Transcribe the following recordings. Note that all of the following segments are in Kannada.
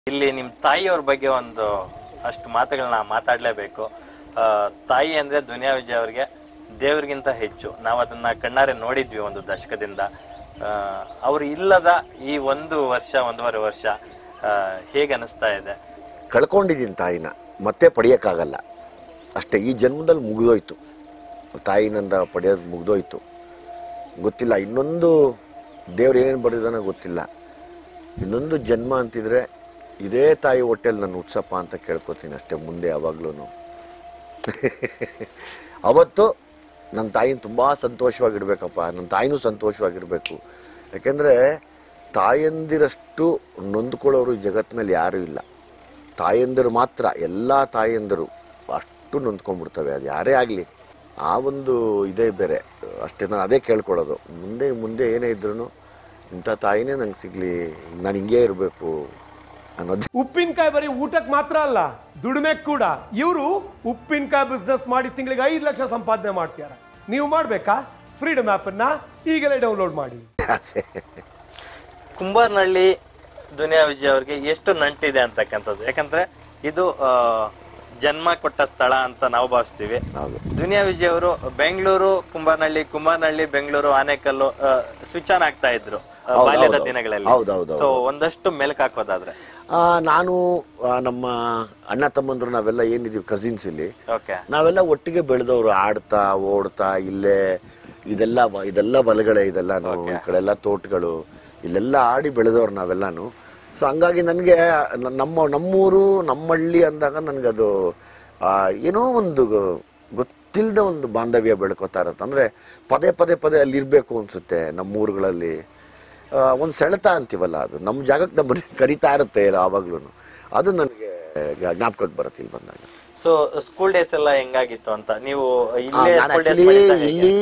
ಇಲ್ಲಿ ನಿಮ್ಮ ತಾಯಿಯವ್ರ ಬಗ್ಗೆ ಒಂದು ಅಷ್ಟು ಮಾತುಗಳನ್ನ ಮಾತಾಡ್ಲೇಬೇಕು ಆ, ತಾಯಿ ಅಂದ್ರೆ ದುನಿಯಾ ವಿಜಯ್ ಅವ್ರಿಗೆ ದೇವ್ರಿಗಿಂತ ಹೆಚ್ಚು ನಾವು ಅದನ್ನ ಕಣ್ಣಾರೆ ನೋಡಿದ್ವಿ ಒಂದು ದಶಕದಿಂದ ಆ, ಅವ್ರು ಇಲ್ಲದ ಈ ಒಂದು ವರ್ಷ ಒಂದೂವರೆ ವರ್ಷ ಆ, ಹೇಗೆ ಅನಿಸ್ತಾ ಇದೆ ಕಳ್ಕೊಂಡಿದ್ದೀನಿ ತಾಯಿನ ಮತ್ತೆ ಪಡೆಯೋಕ್ಕಾಗಲ್ಲ ಅಷ್ಟೇ ಈ ಜನ್ಮದಲ್ಲಿ ಮುಗಿದೋಯ್ತು ತಾಯಿನಿಂದ ಪಡೆಯೋದು ಮುಗಿದೋಯ್ತು ಗೊತ್ತಿಲ್ಲ ಇನ್ನೊಂದು ದೇವ್ರು ಏನೇನು ಬರೆದಿದ್ದಾನೋ ಗೊತ್ತಿಲ್ಲ ಇನ್ನೊಂದು ಜನ್ಮ ಅಂತಿದ್ರೆ ಇದೇ ತಾಯಿ ಹೊಟ್ಟೆಲಿ ನಾನು ಹುಟ್ಸಪ್ಪ ಅಂತ ಕೇಳ್ಕೊತೀನಿ ಅಷ್ಟೇ ಮುಂದೆ ಯಾವಾಗ್ಲೂ ಅವತ್ತು ನನ್ನ ತಾಯಿನ ತುಂಬ ಸಂತೋಷವಾಗಿಡ್ಬೇಕಪ್ಪ ನನ್ನ ತಾಯಿನೂ ಸಂತೋಷವಾಗಿರಬೇಕು ಯಾಕೆಂದರೆ ತಾಯಂದಿರಷ್ಟು ನೊಂದ್ಕೊಳ್ಳೋರು ಈ ಜಗತ್ತಿನಲ್ಲಿ ಯಾರೂ ಇಲ್ಲ ತಾಯಂದಿರು ಮಾತ್ರ ಎಲ್ಲ ತಾಯಂದಿರು ಅಷ್ಟು ನೊಂದ್ಕೊಂಡ್ಬಿಡ್ತವೆ ಅದು ಯಾರೇ ಆಗಲಿ ಆ ಒಂದು ಇದೇ ಬೇರೆ ಅಷ್ಟೇ ನಾನು ಅದೇ ಕೇಳ್ಕೊಳ್ಳೋದು ಮುಂದೆ ಮುಂದೆ ಏನೇ ಇದ್ರೂ ಇಂಥ ತಾಯಿನೇ ನಂಗೆ ಸಿಗಲಿ ನಾನು ಹಿಂಗೇ ಇರಬೇಕು ಅನ್ನೋದು ಉಪ್ಪಿನಕಾಯಿ ಬರೀ ಊಟಕ್ಕೆ ಮಾತ್ರ ಅಲ್ಲ ದುಡಿಮೆ ಕೂಡ ಇವರು ಉಪ್ಪಿನಕಾಯಿ ಬಿಸ್ನೆಸ್ ಮಾಡಿ ತಿಂಗಳಿಗೆ ಐದು ಲಕ್ಷ ಸಂಪಾದನೆ ಮಾಡ್ತಿದ್ದಾರೆ ನೀವು ಮಾಡ್ಬೇಕಾ ಫ್ರೀಡಮ್ ಅನ್ನ ಈಗಲೇ ಡೌನ್ಲೋಡ್ ಮಾಡಿ ಆಸೆ ಕುಂಬಾರ್ನಹಳ್ಳಿ ದುನಿಯಾ ವಿಜಯ್ ಅವ್ರಿಗೆ ಎಷ್ಟು ನಂಟಿದೆ ಅಂತಕ್ಕಂಥದ್ದು ಯಾಕಂದ್ರೆ ಇದು ಆ, ಜನ್ಮ ಕೊಟ್ಟ ಸ್ಥಳ ಅಂತ ನಾವು ಭಾವಿಸ್ತೀವಿ ಹೌದು ದುನಿಯಾ ವಿಜಯ್ ಅವರು ಬೆಂಗಳೂರು ಕುಂಬಾರ್ನಹಳ್ಳಿ ಕುಂಬಾರ್ನಹಳ್ಳಿ ಬೆಂಗಳೂರು ಆನೇಕಲ್ಲು ಸ್ವಿಚ್ ಆನ್ ಆಗ್ತಾ ಇದ್ರು ಆ, ಹೌದು, ಬಾಲ್ಯದ ಹೌದು. ದಿನಗಳಲ್ಲಿ ಹೌದು, ಹೌದು, ಸೊ ಒಂದಷ್ಟು ಮೆಲುಕು ಹಾಕೋದಾದ್ರೆ ಆ, ನಾನು ಆ, ನಮ್ಮ ಅಣ್ಣ ತಮ್ಮಂದ್ರು ನಾವೆಲ್ಲ ಏನಿದೀವಿ ಕಸಿನ್ಸ್ ಇಲ್ಲಿ ಓಕೆ ನಾವೆಲ್ಲ ಒಟ್ಟಿಗೆ ಬೆಳೆದವರು ಆಡ್ತಾ ಓಡ್ತಾ ಇಲ್ಲೇ ಇದೆಲ್ಲ ವ- ಇದೆಲ್ಲ ಹೊಲಗಳೇ ಇದೆಲ್ಲಾನು ಈ ಕಡೆ ಎಲ್ಲ ತೋಟಗಳು ಇಲ್ಲೆಲ್ಲ ಆಡಿ ಬೆಳೆದವ್ರು ನಾವೆಲ್ಲಾನು ಸೊ ಹಂಗಾಗಿ ನನಗೆ ನಮ್ಮ ನಮ್ಮೂರು ನಮ್ಮಹಳ್ಳಿ ಅಂದಾಗ ನನಗದು ಆ, ಏನೋ ಒಂದು ಗೊತ್ತಿಲ್ಲದ ಒಂದು ಬಾಂಧವ್ಯ ಬೆಳ್ಕೋತಾ ಇರತ್ತೆ ಅಂದರೆ ಪದೇ ಪದೇ ಪದೇ ಅಲ್ಲಿ ಇರಬೇಕು ಅನಿಸುತ್ತೆ ನಮ್ಮೂರುಗಳಲ್ಲಿ ಒಂದು ಸೆಳೆತ ಅಂತೀವಲ್ಲ ಅದು ನಮ್ಮ ಜಾಗಕ್ಕೆ ನಮ್ಮನ್ನು ಕರಿತಾ ಇರುತ್ತೆ ಆವಾಗ್ಲೂ ಅದು ನನಗೆ ಜ್ಞಾಪಕಕ್ಕೆ ಬರುತ್ತೆ ಇಲ್ಲಿ ಬಂದಾಗ ಸೊ ಸ್ಕೂಲ್ ಡೇಸ್ ಎಲ್ಲ ಹೆಂಗಾಗಿತ್ತು ಅಂತ ನೀವು ಇಲ್ಲೇ ನಾನು ಸ್ಕೂಲ್ ಡೇಸ್ ಆಕ್ಚುಲಿ ಇಲ್ಲಿ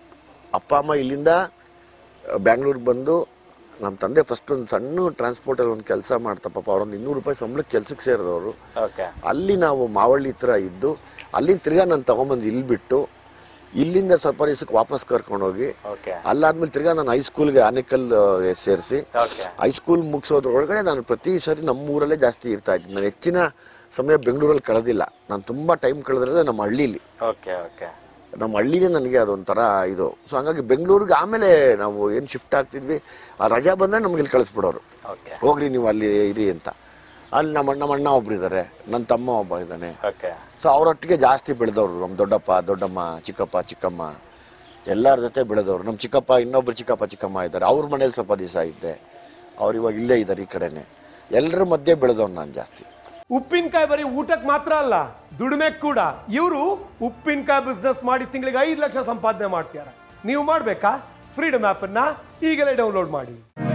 ಅಪ್ಪ ಅಮ್ಮ ಇಲ್ಲಿಂದ ಬ್ಯಾಂಗ್ಳೂರ್ಗೆ ಬಂದು ನಮ್ಮ ತಂದೆ ಫಸ್ಟ್ ಒಂದು ಸಣ್ಣ ಟ್ರಾನ್ಸ್ಪೋರ್ಟಲ್ಲಿ ಒಂದು ಕೆಲಸ ಮಾಡ್ತಾ ಪಾಪ ಅವ್ರೊಂದು ಇನ್ನೂರು ರೂಪಾಯಿ ಸಂಬಳಕ್ಕೆ ಕೆಲ್ಸಕ್ಕೆ ಸೇರಿದವರು ಓಕೆ ಅಲ್ಲಿ ನಾವು ಮಾವಳ್ಳಿ ಹತ್ರ ಇದ್ದು ಅಲ್ಲಿಂದ ತಿರ್ಗಾ ನಾನು ತಗೊಂಬಂದು ಇಲ್ಲಿ ಬಿಟ್ಟು ಇಲ್ಲಿಂದ ಸ್ವಲ್ಪ ದಿವಸಕ್ಕೆ ವಾಪಸ್ ಕರ್ಕೊಂಡೋಗಿ ಓಕೆ ಅಲ್ಲಾದ್ಮೇಲೆ ತಿರ್ಗಾ ನಾನು ಹೈಸ್ಕೂಲ್ಗೆ ಆನೇಕಲ್ ಸೇರಿಸಿ ಓಕೆ ಹೈಸ್ಕೂಲ್ ಮುಗಿಸೋದ್ರೊಳಗಡೆ ನಾನು ಪ್ರತಿ ಸರಿ ನಮ್ಮ ಊರಲ್ಲೇ ಜಾಸ್ತಿ ಇರ್ತಾ ಇದ್ದೀನಿ ನಾನು ಹೆಚ್ಚಿನ ಸಮಯ ಬೆಂಗಳೂರಲ್ಲಿ ಕಳೆದಿಲ್ಲ ನಾನು ತುಂಬ ಟೈಮ್ ಕಳೆದಿರೋದೇ ನಮ್ಮ ಹಳ್ಳೀಲಿ ಓಕೆ ಓಕೆ ನಮ್ಮ ಹಳ್ಳಿನೇ ನನಗೆ ಅದೊಂಥರ ಇದು ಸೊ ಹಂಗಾಗಿ ಬೆಂಗಳೂರಿಗೆ ಆಮೇಲೆ ನಾವು ಏನು ಶಿಫ್ಟ್ ಆಗ್ತಿದ್ವಿ ಆ ರಜಾ ಬಂದರೆ ನಮ್ಗೆ ಇಲ್ಲಿ ಕಳಿಸ್ಬಿಡೋರು ಓಕೆ ಹೋಗ್ರಿ ನೀವು ಅಲ್ಲಿ ಇರಿ ಅಂತ ಅಲ್ಲಿ ನಮ್ಮ ನಮ್ಮ ಅಣ್ಣ ಒಬ್ರು ಇದ್ದಾರೆ ನನ್ನ ತಮ್ಮ ಒಬ್ಬ ಇದ್ದಾನೆ ಓಕೆ ಸೊ ಅವರೊಟ್ಟಿಗೆ ಜಾಸ್ತಿ ಬೆಳೆದವರು ನಮ್ಮ ದೊಡ್ಡಪ್ಪ ದೊಡ್ಡಮ್ಮ ಚಿಕ್ಕಪ್ಪ ಚಿಕ್ಕಮ್ಮ ಎಲ್ಲರ ಜೊತೆ ಬೆಳೆದವರು ನಮ್ಮ ಚಿಕ್ಕಪ್ಪ ಇನ್ನೊಬ್ರು ಚಿಕ್ಕಪ್ಪ ಚಿಕ್ಕಮ್ಮ ಇದ್ದಾರೆ ಅವ್ರ ಮನೇಲಿ ಸ್ವಲ್ಪ ದಿವಸ ಇದ್ದೆ ಅವ್ರು ಇವಾಗ ಇಲ್ಲೇ ಇದ್ದಾರೆ ಈ ಕಡೆನೆ ಎಲ್ಲರ ಮಧ್ಯೆ ಬೆಳೆದವ್ನು ನಾನು ಜಾಸ್ತಿ ಉಪ್ಪಿನಕಾಯಿ ಬರೀ ಊಟಕ್ಕೆ ಮಾತ್ರ ಅಲ್ಲ ದುಡಿಮೆ ಕೂಡ ಇವರು ಉಪ್ಪಿನಕಾಯಿ ಬಿಸ್ನೆಸ್ ಮಾಡಿ ತಿಂಗಳಿಗೆ ಐದು ಲಕ್ಷ ಸಂಪಾದನೆ ಮಾಡ್ತಿದ್ದಾರೆ ನೀವು ಮಾಡ್ಬೇಕಾ ಫ್ರೀಡಮ್ ಅನ್ನ ಈಗಲೇ ಡೌನ್ಲೋಡ್ ಮಾಡಿ